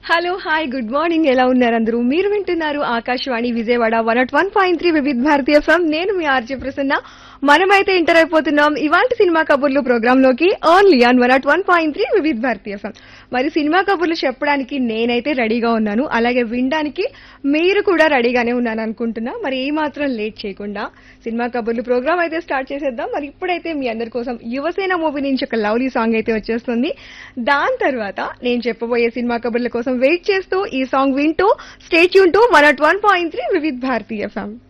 hello hi good morning ఎలా ఉన్నారు అందరూ మీరు వింటున్నారు Akashvani Vijayawada one at one point three Vividh Bharati FM నేను మీ ఆర్జే ప్రసన్న మనమైతే ఎంటర్ అయిపోతున్నాం ఇవాళ సినిమా కబుర్లు ప్రోగ్రామ్ లోకి only on one at one point three Vividh Bharati FM మరి సినిమా కబుర్లు చెప్పడానికి నేనైతే రెడీగా ఉన్నాను అలాగే వినడానికి మీరు కూడా రెడీగానే ఉన్నాను అనుకుంటున్నా మరి ఏ మాత్రం లేట్ చేయకుండా సినిమా కబుర్లు ప్రోగ్రామ్ అయితే స్టార్ట్ చేసేద్దాం మరి ఇప్పుడైతే మీ అందరి కోసం యువసేన మూవీ నుంచి ఒక లవ్లీ సాంగ్ అయితే వచ్చేస్తుంది దాని తర్వాత నేను చెప్పబోయే సినిమా కబుర్ల కోసం వెయిట్ చేస్తూ ఈ సాంగ్ వింటూ స్టేట్ యూన్ to one at one point three Vividh Bharati FM